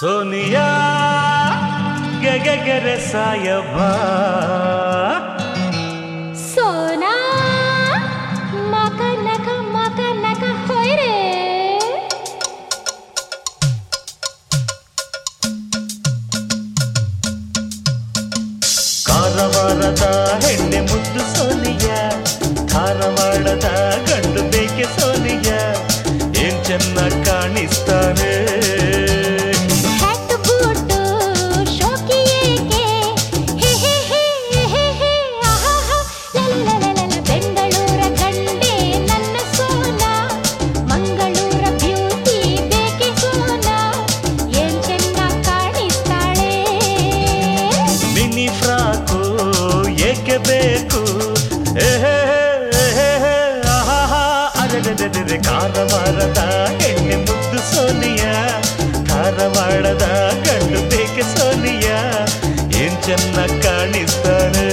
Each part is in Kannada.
ಸೋನಿಯಾ ಗೆಗೆಗೆರೆ ಸಾಯಬ್ಬ ಸೋನಾ ಮಕ ನಕ ಮಕ ನಕ ಹೊಯ್ರೆ ಕಾರವಾರದ ಹೆಣ್ಣೆ ಮುದ್ದು ಸೋನಿಯ ಧಾರವಾಡದ ಗಂಡು ಬೇಕೆ ಸೋನಿಯ ಏನ್ ಚೆನ್ನಾಗಿ ಕಾಣಿಸ್ತಾನೆ ಹ್ಯಾಟ್ ಬೂಟು ಶೋಕಿ ಏಕೆ ಹೆ ಹೆ ಹೆ ಹೆ ಹೆ ಆಹಾಹಾ ಲಲಲಲಲ ಬೆಂಗಳೂರ ಗಂಡೆ ನನ್ನ ಸೋನಾ ಮಂಗಳೂರ ಬ್ಯೂಟಿ ಬೇಕೆ ಸೋನಾ ಏನ್ ಚೆನ್ನಾಗಿ ಕಾಣಿಸ್ತಾಳೆ ಮಿನಿ ಫ್ರಾಕು ಏಕೆ ಬೇಕು ಏಹೇ ಏಹೇ ಆಹಾಹಾ ಅರೆರೆರೆರೆ ಕಾರವಾರದ ಹೆಣ್ಣೆ ಮುದ್ದು ಸೋನಿಯ ಧಾರವಾಡದ ಗಂಡು ಬೇಕೆ ಸೋನಿಯ ಏನ್ ಚೆನ್ನಾಗಿ ಕಾಣಿಸ್ತಾನೆ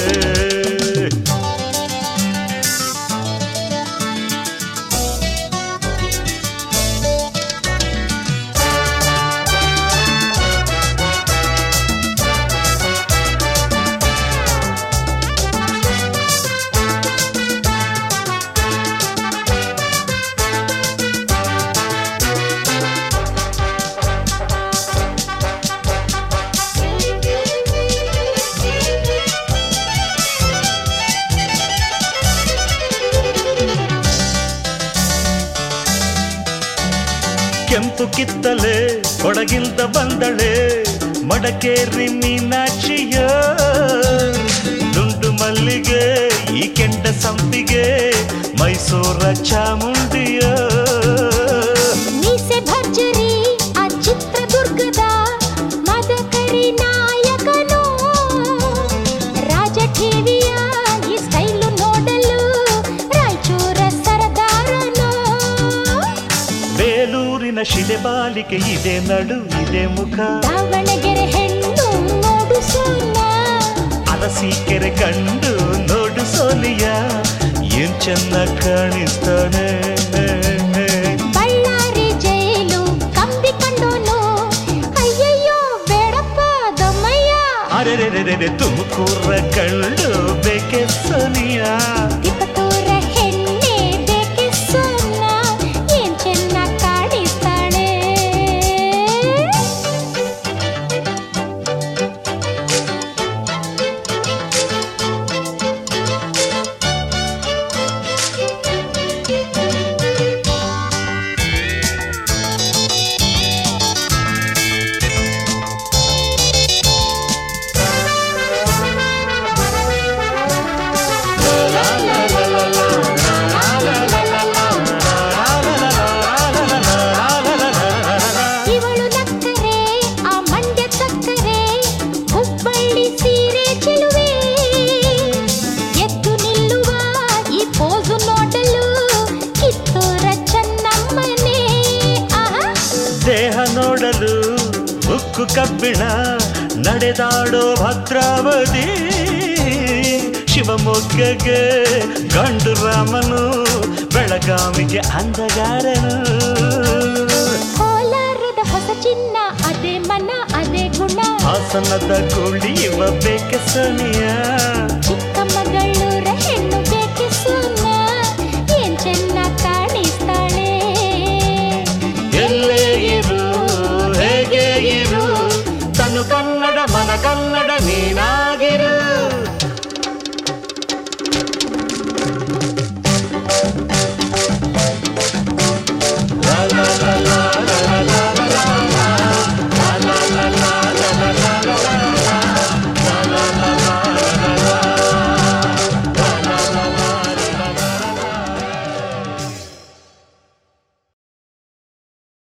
ಕೆಂಪು ಕಿತ್ತಲೆ ಕೊಡಗಿಲ್ದ ಬಂದಳೆ ಮಡಕೇರಿ ಮೀನಾಕ್ಷಿಯ ದುಂಡು ಮಲ್ಲಿಗೆ ಈ ಕೆಂಡ ಸಂಪಿಗೆ ಮೈಸೂರ ಚಾಮುಂಡಿಯ ಮೀಸೆ ಭರ್ಜರಿ ಆ ಚಿತ್ರದುರ್ಗದ ಮದಕರಿ ನಾಯಕನು ರಾಜ ಟಿವಿಯ ಈ ಸ್ಟೈಲು ನೋಡಲು ರಾಯಚೂರ ಸರದಾರನು ಬೇಲೂರಿನ ಶಿಲೆಬಾಲಿಕೆ ಇದೆ ನಡು ಇದೆ ಮುಖ ದಾವಣಗೆರೆ ಹೆಣ್ಣು ನೋಡು ಸೋನ ಅರಸೀಕೆರೆ ಕಂಡು ನೋಡು ಸೋನಿಯ ಏನ್ ಚೆನ್ನಾಗಿ ಕಾಣಿಸ್ತಾನೆ ಬಳ್ಳಾರಿ ಜೈಲು ಕಂಬಿ ಕಂಡೋನು ಅಯ್ಯಯ್ಯೋ ಬೇಡಪ್ಪ ದಮ್ಮಯ್ಯ ಅರೆರೆರೆರೆ ತುಮಕೂರ ಕಂಡು ಬೇಕೆ ಸೋನಿಯ ತಿಪಟೂರ ಹೆಣ್ಣೆ ಬೇಕೆ ಸೋನ ಏನ್ ಚೆನ್ನಾಗಿ ಕಾಣಿಸ್ತಾಳೆ ಇವಳು ನಕ್ಕರೆ ಆ ಮಂಡ್ಯ ಸಕ್ಕರೆ ಹುಬ್ಬಳ್ಳಿ ಸೀರೆ ಚೆಲುವೆ ಎದ್ದು ನಿಲ್ಲುವ ಈ ಪೋಸು ನೋಡಲು ಕಿತ್ತೂರ ಚೆನ್ನಮ್ಮನೇ ಆಹಾ ದೇಹ ನೋಡಲು ಉಕ್ಕು ಕಬ್ಬಿಣ ನಡೆದಾಡೋ ಭದ್ರಾವತಿ ಶಿವಮೊಗ್ಗಗೆ ಗಂಡು ರಾಮನು ಬೆಳಗಾವಿಗೆ ಅಂದಗಾರನು ಕೋಲಾರದ ಹೊಸ ಚಿನ್ನ ಅದೇ ಮನ ಅದೇ ಗುಣ ಹಾಸನದ ಗುಳಿಯುವ ಬೇಕೆ ಸನಿಯ